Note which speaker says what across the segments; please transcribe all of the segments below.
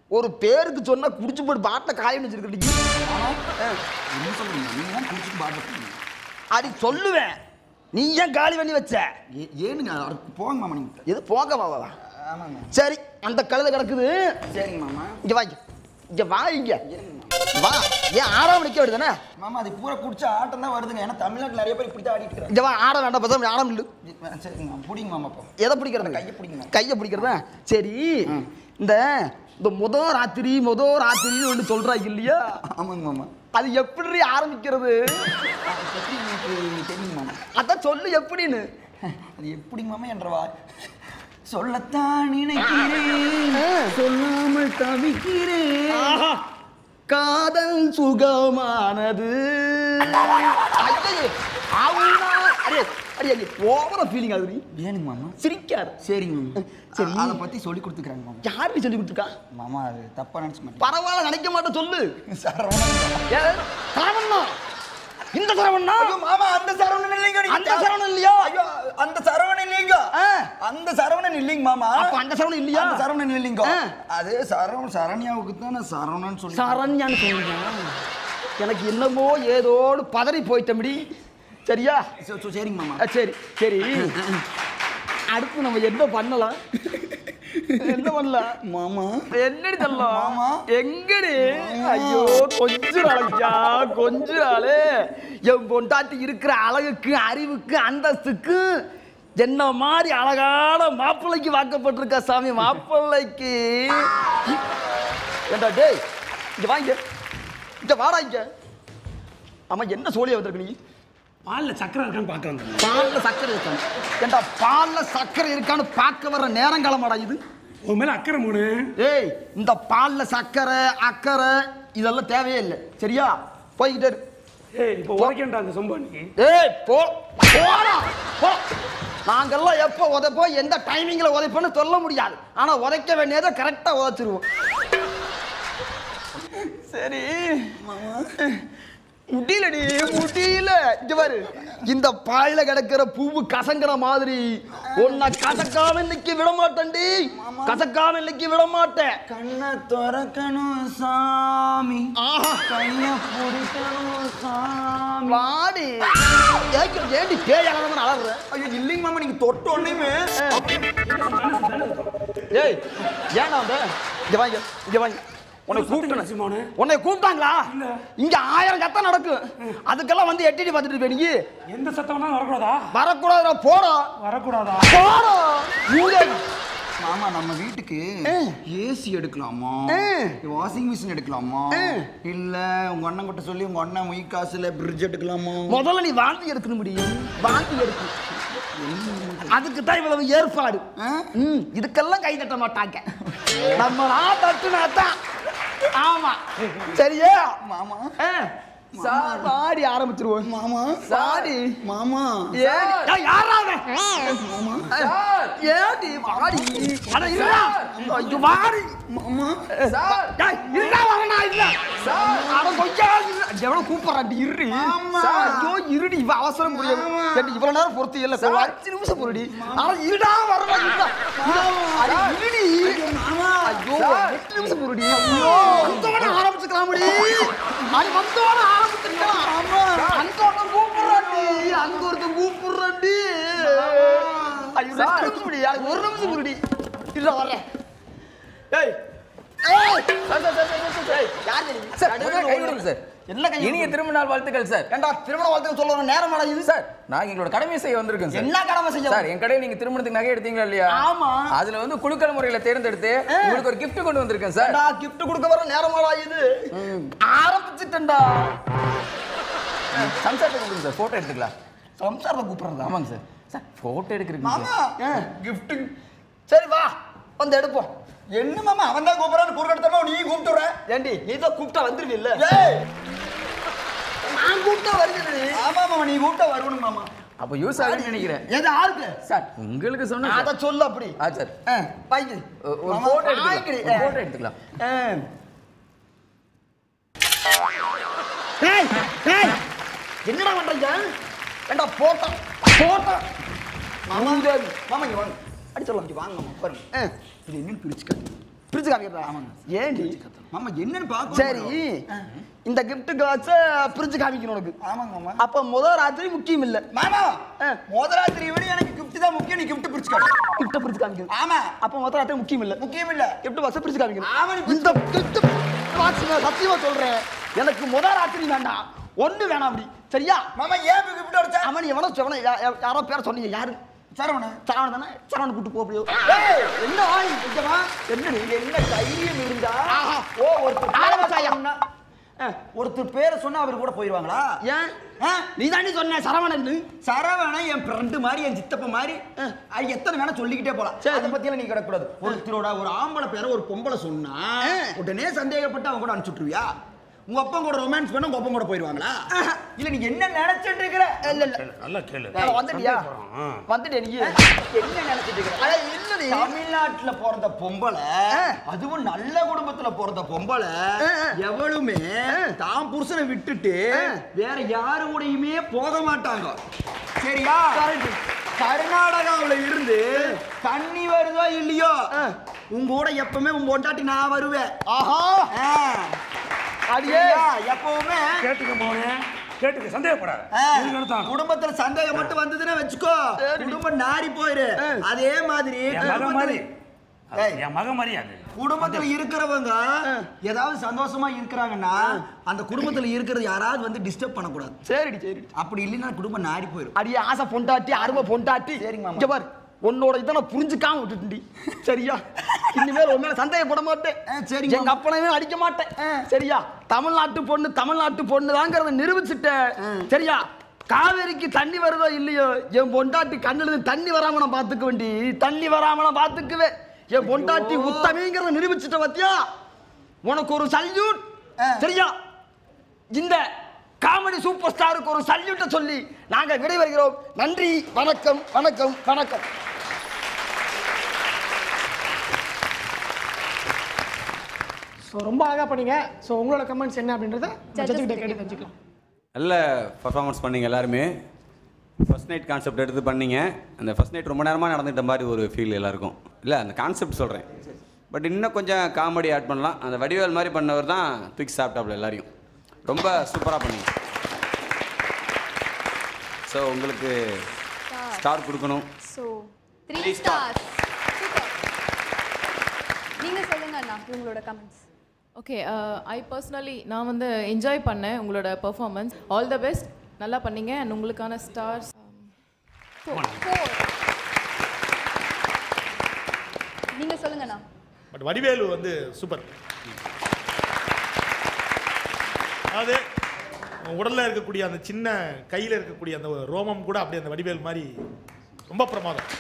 Speaker 1: ஒரு பேருக்கு சொன்னா குடிச்சு போட்டு பாட்டில காயம் வச்சிருக்கீங்க
Speaker 2: என்ன சொல்றீங்க நீங்க தான் குடிச்சிட்டு பாட்டு
Speaker 1: அது சொல்லுவேன் நீ ஏன் காலி பண்ணி வச்ச
Speaker 2: ஏனுங்க அடுத்து போங்க மாமா நீங்க
Speaker 1: எது போக மாவா
Speaker 2: ஆமாங்க
Speaker 1: சரி அந்த கழுதை கிடக்குது
Speaker 2: சரிங்க மாமா
Speaker 1: இங்க வா இங்க. இங்க வா இங்க வா ஏன் ஆடாம நிக்க விடுதானே
Speaker 2: மாமா அது பூரா குடிச்ச ஆட்டம் தான் வருதுங்க ஏன்னா தமிழ்நாட்டில் நிறைய பேர் இப்படி தான் ஆடிட்டு இருக்கிறாங்க
Speaker 1: இங்க வா ஆட வேண்டாம் பசங்க ஆடம் இல்லு
Speaker 2: சரிங்க மாமா பிடிங்க மாமா அப்போ
Speaker 1: எதை பிடிக்கிறது
Speaker 2: கையை பிடிங்க.
Speaker 1: கையை பிடிக்கிறதா சரி இந்த இந்த முத ராத்திரி முத ராத்திரின்னு ஒன்று சொல்றாங்க இல்லையா
Speaker 2: ஆமாங்க மாமா
Speaker 1: அது எப்படி ஆரம்பிக்கிறது
Speaker 2: அதை பற்றி எனக்கு தெரியுங்க மாமா
Speaker 1: அதான் சொல்லு எப்படின்னு
Speaker 2: அது எப்படிங்க மாமா என்றவா சொல்லத்தான் நினைக்கிறேன் சொல்லாமல் தவிக்கிறேன்
Speaker 1: ஆஹா, காதல் சுகமானது ஐயையே, ஆவுனா, அடே, அடே, அடே, ஓவரா ஃபீலிங் ஆகுது நீ.
Speaker 2: ஏனுங்க மாமா
Speaker 1: சிரிக்காத
Speaker 2: சரிங்க மாமா
Speaker 1: சரி.
Speaker 2: அதை பற்றி சொல்லி கொடுத்துக்கிறாங்க மாமா
Speaker 1: யாருக்கு சொல்லி கொடுத்துருக்கா
Speaker 2: மாமா அது தப்பா நினச்சி மாட்டேன்
Speaker 1: பரவாயில்ல நினைக்க மாட்டேன் சொல்லு
Speaker 2: சரவணன்
Speaker 1: ஏ, சரவணனா இந்த சரவணனா
Speaker 2: ஐயோ மாமா அந்த சரவணன் இல்லைங்க நீங்க
Speaker 1: அந்த சரவணன் இல்லையா
Speaker 2: ஐயோ அந்த சரவணன் இல்லைங்க
Speaker 1: ஆ.
Speaker 2: அந்த சரவணன் இல்லைங்க மாமா
Speaker 1: அப்ப அந்த சரவணன் இல்லையா
Speaker 2: அந்த சரவணன் இல்லைங்க
Speaker 1: ஆ.
Speaker 2: அது சரவணன் சரண்யாவுக்கு தான் நான் சரவணன் சொல்லி
Speaker 1: சரண்யான்னு சொல்லுங்க எனக்கு என்னமோ ஏதோடு பதறி போயிட்டபடி சரியா
Speaker 2: சரி, சரி, சரிங்க மாமா
Speaker 1: அஹ், சரி சரி அடுத்து நம்ம என்ன பண்ணலாம் என்ன பண்ணலாம்
Speaker 2: மாமா
Speaker 1: என்னடி தரலாம்
Speaker 2: மாமா.
Speaker 1: எங்கடி ஐயோ கொஞ்ச நாளைக்கா கொஞ்ச நாளே என் பொண்டாட்டி இருக்கிற அழகுக்கு அறிவுக்கு அந்தஸ்துக்கு என்ன மாதிரி அழகான மாப்பிள்ளைக்கு வாக்கப்பட்டிருக்கா சாமி மாப்பிள்ளைக்கு ஏண்டா டேய் இங்க வாங்க இங்க வாடா இங்க ஆமா என்ன சோழியா வந்திருக்கு நீ
Speaker 3: பால்ல சக்கரை இருக்கான்னு பார்க்க வந்தேன்
Speaker 1: பால்ல சக்கரை இருக்கான்னு ஏண்டா பால்ல சக்கரை இருக்கான்னு பார்க்க வர நேரங்காலமாடா இது
Speaker 3: உன் மேல அக்கறை மூணு
Speaker 1: ஏய் இந்த பால்ல சக்கரை அக்கறை இதெல்லாம் தேவையே இல்லை சரியா போய்கிட்டே இரு.
Speaker 3: ஏய் இப்போ உரைக்கண்டா அந்த சொம்பு நீ
Speaker 1: ஏய் போ போடா போ நாங்கெல்லாம் எப்போ உதைப்போம் எந்த டைமிங்கில் உதைப்போன்னு சொல்ல முடியாது ஆனா உதைக்க வேண்டியதை கரெக்டா உதைச்சிருவோம் சரி முடியலடி முடியல இங்க பாரு இந்த பாயில கிடக்கிற பூவு கசங்குற மாதிரி உன்னை கசக்காம இன்னைக்கு விட மாட்டேன்டி கசக்காம இன்னைக்கு விட மாட்டேன்
Speaker 2: கண்ணை திறக்கணும் சாமி
Speaker 1: ஆஹா
Speaker 2: கைய பிடிக்கணும் சாமி
Speaker 1: வாடி ஏக்கு ஏண்டி பேய் அழகாம அழகுற
Speaker 2: ஐயோ இல்லைங்க மாமா நீங்க தொட்ட உடனேயுமே
Speaker 1: ஏய் ஏன்டா வந்த இங்க வாங்க இங்க வாங்க உன்னை கூப்பிட்டு
Speaker 3: மோனு
Speaker 1: உன்னை கூப்பிட்டாங்களா
Speaker 3: இல்ல.
Speaker 1: இங்க ஆயிரம் சத்தம் நடக்கும் அதுக்கெல்லாம் வந்து எட்டிடி பார்த்துட்டு போய் நீ
Speaker 3: எந்த சத்தம்னா வரக்கூடாதா
Speaker 1: வரக்கூடாதுடா போடா
Speaker 3: வரக்கூடாதா
Speaker 1: போடா நீங்க
Speaker 2: மாமா நம்ம வீட்டுக்கு ஏசி எடுக்கலாமா
Speaker 1: ஆ.
Speaker 2: வாஷிங் மிஷின் எடுக்கலாமா
Speaker 1: ஆ.
Speaker 2: இல்ல உங்க அண்ணன் கிட்ட சொல்லி உங்க அண்ணன் மொய் காசுல பிரிட்ஜ் எடுக்கலாமா
Speaker 1: முதல்ல நீ வாந்தி எடுக்கணும் முடியும் வாந்தி எடுக்கு அதுக்கு தான் இவ்வளவு ஏற்பாடு
Speaker 2: ஆ?
Speaker 1: ம் இதுக்கெல்லாம் கை தட்ட மாட்டாங்க நம்ம நான் தட்டுனா தான் ஆமா சரியா
Speaker 2: மாமா
Speaker 1: ஆ, சார் பாடி ஆரம்பிச்சிருவோம்
Speaker 2: மாமா
Speaker 1: சாடி
Speaker 2: மாமா
Speaker 1: ஏடி ஏய், யாரா அவன்? ஏடி வாடி அட இருடா ஐயோ வாடி
Speaker 2: மாமா
Speaker 1: ஏய், இருடா வரேனா இல்ல அட கொஞ்சம் இரு. எவ்வளவு கூப்பிடுறாண்டி இருடி
Speaker 2: ஆமா.
Speaker 1: ஐயோ இருடி இவ அவசரம் புரியாது
Speaker 2: ஆமா.
Speaker 1: ஏண்டி இவ்வளவு நேரம் பொறுத்து இல்ல ஒரு அஞ்சு நிமிஷம் பொறுடி ஆனா இருடா வரடா இருடா அட இருடி ஐயோ எட்டு நிமிஷம் பொறுடி ஐயோ வந்தவன ஆரம்பிச்சுக்கலாம் முடி அது வந்தவன ஆரம்பிச்சுக்கலாம் ஆமா அங்க ஒருத்தன் கூப்பிடுறாண்டி அங்க ஒருத்தன் கூப்பிடுறாண்டி ஐயோ ரெண்டு நிமிஷம் பொறுடி எனக்கு ஒரு நிமிஷம் பொறுடி இல்ல வரேன் ஏய் ஏய் sir sir sir sir sir யார் நீ
Speaker 4: சார் முதல்ல கை கொடுங்க சார்
Speaker 1: என்ன கை
Speaker 4: இனிய திரும்ப நாள் வாழ்த்துக்கள் சார்
Speaker 1: ஏண்டா திருமண வாழ்த்துக்கு சொல்ல வர நேரம் இது
Speaker 4: சார் நான் எங்களோட கடமை செய்ய வந்திருக்கேன் சார்
Speaker 1: என்ன கடமை செய்ய
Speaker 4: சார் என் கடையில் நீங்க திருமணத்துக்கு நகை எடுத்தீங்களா இல்லையா
Speaker 1: ஆமா.
Speaker 4: அதுல வந்து குழுக்கள் முறையில தேர்ந்தெடுத்து உங்களுக்கு ஒரு gift கொண்டு வந்திருக்கேன் சார்
Speaker 1: ஏண்டா gift கொடுக்க வர நேரமாடா இது ஆரம்பிச்சிட்டேன்டா
Speaker 4: சம்சாரத்தை கொடுங்க சார் போட்டோ எடுத்துக்கலாம்
Speaker 1: சம்சாரத்தை கூப்பிடுறதா
Speaker 4: ஆமாங்க சார் சார் போட்டோ எடுக்கிறீங்க
Speaker 2: மாமா
Speaker 4: சார்
Speaker 2: gift
Speaker 1: சரி வா வந்து எடுப்போம்
Speaker 2: என்ன மாமா அவன் தான் கூப்பிடறான்னு குறுக்கெடுத்தமா நீ கூப்பிட்டு வர
Speaker 1: ஏண்டி நீ தான் கூப்பிட்டா வந்துருவில்ல
Speaker 2: ஏய்
Speaker 1: நான் கூப்பிட்டா வருகிறேன்
Speaker 2: ஆமா மாமா நீ கூப்பிட்டா வருவணும் மாமா
Speaker 4: அப்போ யூஸ் ஆகுதுன்னு நினைக்கிறேன்
Speaker 1: எது ஆளுக்கு
Speaker 4: சார் உங்களுக்கு சொன்ன
Speaker 1: அத சொல்லு அப்படி
Speaker 4: ஆ சார்
Speaker 1: ஆ, வாங்கி
Speaker 4: ஒ- ஒரு
Speaker 1: மாமா,
Speaker 4: போட்டோ
Speaker 1: வாங்கிடு.
Speaker 4: எடுத்துக்கலாம் ஒரு போட்டோ எடுத்துக்கலாம்
Speaker 1: ஆ. ஏய், ஏய், என்னடா பண்றீங்க ஏண்டா போட்டா போட்டா
Speaker 2: மாமா மாமா இங்க வாங்க அடி சொல்லலாம் இங்க வாங்க மாமா பாருங்க
Speaker 1: ஆ.
Speaker 2: இது என்னன்னு பிரிச்சு காட்டு
Speaker 1: பிரிச்சு காமிக்கிறதா ஏண்டி
Speaker 2: மாமா என்னன்னு பார்க்க
Speaker 1: சரி இந்த கிஃப்ட்டுக்கு வச்சு பிரிச்சு காமிக்கணும் உனக்கு
Speaker 2: ஆமாங்க மாமா
Speaker 1: அப்ப முதல் ராத்திரி முக்கியம் இல்ல
Speaker 2: மாமா
Speaker 1: ஆ.
Speaker 2: முதலாத்திரி விட எனக்கு கிஃப்ட் தான் முக்கியம் நீ கிஃப்ட் பிரிச்சு காட்டு
Speaker 1: கிஃப்ட்டை பிரிச்சு காமிக்கணும்
Speaker 2: ஆமா
Speaker 1: அப்ப முதல் ராத்திரி முக்கியம் இல்ல
Speaker 2: முக்கியம் இல்ல
Speaker 1: கிஃப்ட் பாக்ஸ் பிரிச்சு காமிக்கணும்
Speaker 2: ஆவணி
Speaker 1: இந்த கிஃப்ட் பாக்ஸ் சத்தியமா சொல்றேன் எனக்கு முதல் ராத்திரி வேண்டாம் ஒண்ணு வேணாம் அப்படி சரியா
Speaker 2: மாமா ஏன் கிஃப்ட் அடிச்சா
Speaker 1: அவன் எவனோ எவனோ யா- யா- யாரோ பேர சொன்னீங்க யாரு
Speaker 2: சரவண
Speaker 1: சரவணன் தானே சரவணன் கூட்டு போ அப்படியோ
Speaker 2: ஏய், என்ன வாங்கி கொஞ்சமா
Speaker 1: என்ன நீ
Speaker 2: என்ன தைரியம் இருந்தா
Speaker 1: ஆஹா.
Speaker 2: ஓ ஒருத்தர்
Speaker 1: ஆள
Speaker 2: பேரை
Speaker 1: மச்சாயா.
Speaker 2: சொன்னா ஒருத்தர் பேரை சொன்னா அவர் கூட போயிருவாங்களா
Speaker 1: ஏன்
Speaker 2: ஆ?
Speaker 1: நீ தாண்டி சொன்ன சரவணன்
Speaker 2: சரவணன் என் ஃப்ரெண்டு மாதிரி என் சித்தப்ப மாதிரி அது எத்தனை வேணா சொல்லிக்கிட்டே போலாம்
Speaker 1: சரி.
Speaker 2: அதை பத்தியெல்லாம் நீ கிடக்கூடாது ஒருத்தரோட ஒரு ஆம்பளை பேரை ஒரு பொம்பளை சொன்னா
Speaker 1: ஆ.
Speaker 2: உடனே சந்தேகப்பட்டு அவங்க கூட அனுப்பிச்சுட்ருவியா உங்க அப்பா கூட ரொமான்ஸ் பண்ண உங்க அப்பா கூட போயிருவாங்களா இல்ல நீ என்ன நினைச்சிட்டு இருக்கிற
Speaker 1: இல்ல இல்ல
Speaker 3: நல்லா கேளு
Speaker 1: அட, வந்துட்டியா
Speaker 3: ஆ.
Speaker 1: வந்துட்டே நீ
Speaker 2: என்ன நினைச்சிட்டு இருக்கிற
Speaker 1: அட இல்லடி
Speaker 2: தமிழ்நாட்டுல பிறந்த பொம்பளை
Speaker 1: ஆ.
Speaker 2: அதுவும் நல்ல குடும்பத்துல பிறந்த பொம்பளை
Speaker 1: ஆ, ஆ.
Speaker 2: எவளுமே தான் புருஷனை விட்டுட்டு
Speaker 1: ஆ.
Speaker 2: வேற யாரு கூடயுமே போக மாட்டாங்க சரியா
Speaker 1: Correct.
Speaker 2: கர்நாடகாவுல இருந்து தண்ணி வருதோ இல்லையோ
Speaker 1: ஆ.
Speaker 2: உங்க கூட எப்பவுமே உங்க பொண்டாட்டி நான் வருவேன்
Speaker 1: ஆஹா
Speaker 2: ஆ.
Speaker 1: அடியே
Speaker 2: சரியா? எப்பவுமே
Speaker 3: கேட்டுக்க மோனே கேட்டுக்க சந்தேகப்படாத
Speaker 2: ஆ,
Speaker 3: இதுக்கு அடுத்தான்
Speaker 2: குடும்பத்துல சந்தேகம் மட்டும் வந்ததுன்னா வச்சுக்கோ
Speaker 1: சரி.
Speaker 2: குடும்பம் நாரி போயிரு
Speaker 1: ஆ.
Speaker 2: அதே மாதிரி
Speaker 3: என் மகன்
Speaker 2: குடும்பத்துல-
Speaker 3: மாதிரி அது
Speaker 2: ஏய்.
Speaker 3: என் மகன் மாதிரி அது
Speaker 2: குடும்பத்துல இருக்கிறவங்க ஏதாவது சந்தோஷமா இருக்கிறாங்கன்னா அந்த குடும்பத்துல இருக்கிறது யாராவது வந்து டிஸ்டர்ப் பண்ணக்கூடாது
Speaker 1: சரிடி சரிடி
Speaker 2: அப்படி இல்லைன்னா குடும்பம் நாரி போயிடும்
Speaker 1: அடியே ஆசை பொண்டாட்டி அருமை பொண்டாட்டி
Speaker 2: சரிங்க மாமா.
Speaker 1: இங்க பார் உன்னோட இதை நான் புரிஞ்சுக்காம விட்டுட்டுண்டி சரியா இனிமேல் உன் மேல சந்தேகப்பட மாட்டேன்
Speaker 2: ஆ, சரிங்க
Speaker 1: எங்க அப்பனையும் அடிக்க மாட்டேன் சரியா தமிழ்நாட்டு பொண்ணு தமிழ்நாட்டு பொண்ணு தாங்கிறத நிரூபிச்சுட்டேன் சரியா காவேரிக்கு தண்ணி வருதோ இல்லையோ என் பொண்டாட்டி கண்ணுல இருந்து தண்ணி வராம நான் பாத்துக்க வேண்டி தண்ணி வராம நான் பாத்துக்குவேன் என் பொண்டாட்டி உத்தமிங்கிறத நிரூபிச்சுட்ட பாத்தியா உனக்கு ஒரு சல்யூட் சரியா இந்த காமெடி சூப்பர் ஸ்டாருக்கு ஒரு சல்யூட்டை சொல்லி நாங்க விடைபெறுகிறோம் நன்றி வணக்கம் வணக்கம் வணக்கம்
Speaker 5: ஸோ ரொம்ப அழகாக பண்ணீங்க ஸோ உங்களோட கமெண்ட்ஸ் என்ன அப்படின்றத ஜட்ஜுக்கிட்ட கேட்டு தெரிஞ்சுக்கலாம்
Speaker 6: நல்ல பர்ஃபார்மன்ஸ் பண்ணீங்க எல்லாருமே ஃபர்ஸ்ட் நைட் கான்செப்ட் எடுத்து பண்ணீங்க அந்த ஃபர்ஸ்ட் நைட் ரொம்ப நேரமாக நடந்துட்ட மாதிரி ஒரு ஃபீல் எல்லாருக்கும் இல்லை அந்த கான்செப்ட் சொல்கிறேன் பட் இன்னும் கொஞ்சம் காமெடி ஆட் பண்ணலாம் அந்த வடிவேல் மாதிரி பண்ணவர் தான் தூக்கி சாப்பிட்டாப்புல எல்லாரையும் ரொம்ப சூப்பராக பண்ணீங்க ஸோ உங்களுக்கு ஸ்டார் கொடுக்கணும்
Speaker 7: ஸோ த்ரீ ஸ்டார்ஸ் சூப்பர் நீங்க சொல்லுங்க அண்ணா உங்களோட கமெண்ட்ஸ்
Speaker 8: ஓகே ஐ பர்சனலி நான் வந்து என்ஜாய் பண்ணேன் உங்களோட பெர்ஃபார்மன்ஸ் ஆல் த பெஸ்ட் நல்லா பண்ணீங்க அண்ட் உங்களுக்கான ஸ்டார்ஸ்
Speaker 7: ஃபோர் நீங்க சொல்லுங்க அண்ணா
Speaker 9: பட் வடிவேலு வந்து சூப்பர் அதாவது உடல்ல இருக்கக்கூடிய அந்த சின்ன கையில் இருக்கக்கூடிய அந்த ரோமம் கூட அப்படியே அந்த வடிவேல் மாதிரி ரொம்ப பிரமாதம்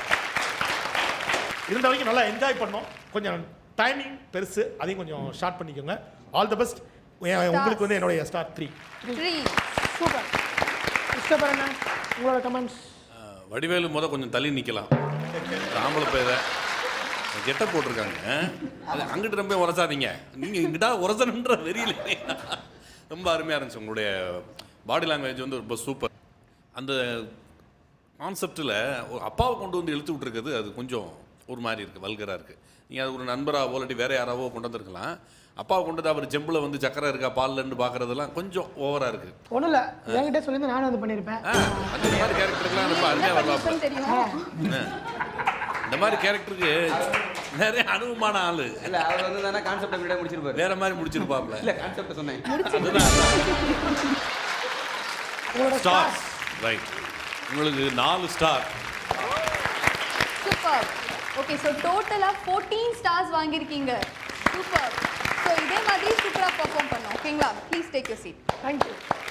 Speaker 9: இருந்த வரைக்கும் நல்லா என்ஜாய் பண்ணோம் கொஞ்சம் டைமிங் பெருசு அதையும் கொஞ்சம் ஷார்ட் பண்ணிக்கோங்க ஆல் தி பெஸ்ட் உங்களுக்கு வந்து என்னுடைய ஸ்டார் த்ரீ
Speaker 7: த்ரீ சூப்பர்
Speaker 5: இஷ்டப்படுறேண்ணா உங்களோட கமெண்ட்ஸ்
Speaker 10: வடிவேலு முத கொஞ்சம் தள்ளி நிற்கலாம் ஆம்பளை பேரை கெட்ட போட்டிருக்காங்க அது அங்கிட்டு ரொம்ப உரசாதீங்க நீங்கள் இங்கிட்டா உரசணுன்ற வெறியில ரொம்ப அருமையாக இருந்துச்சு உங்களுடைய பாடி லாங்குவேஜ் வந்து ரொம்ப சூப்பர் அந்த கான்செப்டில் அப்பாவை கொண்டு வந்து இழுத்து விட்டுருக்குது அது கொஞ்சம் ஒரு மாதிரி இருக்குது வல்கராக இருக்குது நீங்கள் அது ஒரு நண்பராகவோ இல்லாட்டி வேற யாராவோ கொண்டு வந்திருக்கலாம் அப்பாவை கொண்டு வந்து அவர் ஜெம்பில் வந்து சக்கரை இருக்கா பால்லன்னு பார்க்குறதெல்லாம் கொஞ்சம் ஓவராக இருக்குது
Speaker 5: ஒன்றும் இல்லை என்கிட்ட சொல்லியிருந்தா நானும் வந்து பண்ணியிருப்பேன்
Speaker 10: ஆ அந்த மாதிரி கேரக்டருக்குலாம் ரொம்ப அருமையாக வரலாப்ல
Speaker 7: தெரியும்
Speaker 10: இந்த மாதிரி கேரக்டருக்கு நிறைய அனுபவமான ஆளு
Speaker 6: இல்லை அவர் வந்து தானே கான்செப்டை விட முடிச்சிருப்பாரு
Speaker 10: வேற மாதிரி முடிச்சிருப்பாப்ல
Speaker 6: இல்லை கான்செப்டை சொன்னேன்
Speaker 10: ஸ்டார் ரைட் உங்களுக்கு நாலு ஸ்டார்
Speaker 7: சூப்பர் ஓகே ஸோ டோட்டலாக ஃபோர்டீன் ஸ்டார்ஸ் வாங்கியிருக்கீங்க சூப்பர் ஸோ இதே மாதிரி சூப்பராக பெர்ஃபார்ம் பண்ணோம் ஓகேங்களா please take your seat
Speaker 5: thank you